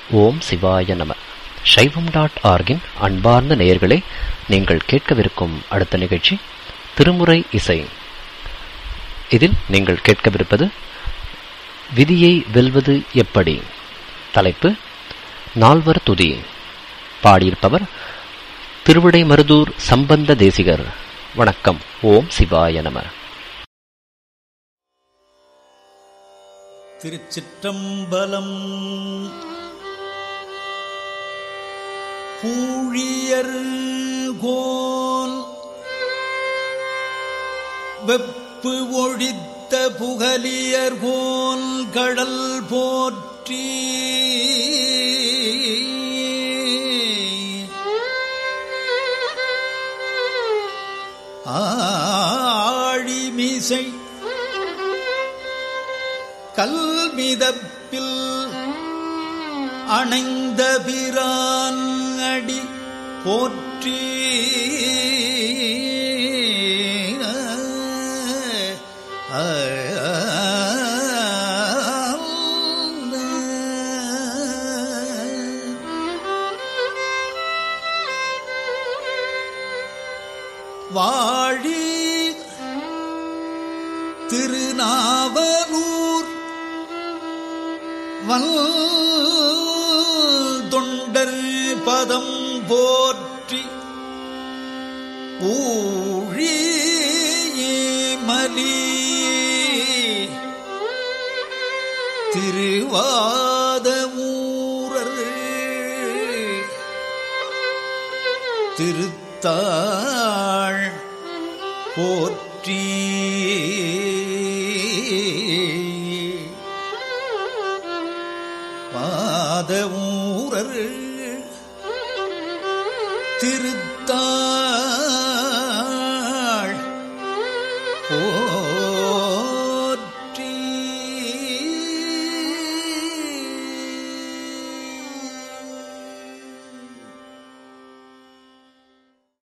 ஓம் சிவாய நம சைவம் டாட் ஆர்கின் அன்பார்ந்த நேயர்களே நீங்கள் கேட்கவிருக்கும் அடுத்த நிகழ்ச்சி திருமுறை இசை இதில் நீங்கள் கேட்கவிருப்பது விதியை வெல்வது எப்படி தலைப்பு நால்வர் துதி பாடியிருப்பவர் திருவிடை மருதூர் சம்பந்த தேசிகர் வணக்கம் ஓம் சிவாய நம திருச்சிற்றம்பலம் பூழியர் கோல் வெப்பு ஒழித்த புகலியர் கோல் கடல் போற்றி ஆழிமிசை கல்மிதப்பில் அணைந்த பிரான் அடி போற்றி வாழி திருநாவலூர் வல் தொண்டர் பதம் போற்றி ஊழி மலி திருவாத ஊரர் திருத்தாள் போற்றி பாதவூரர் திருத்தாள்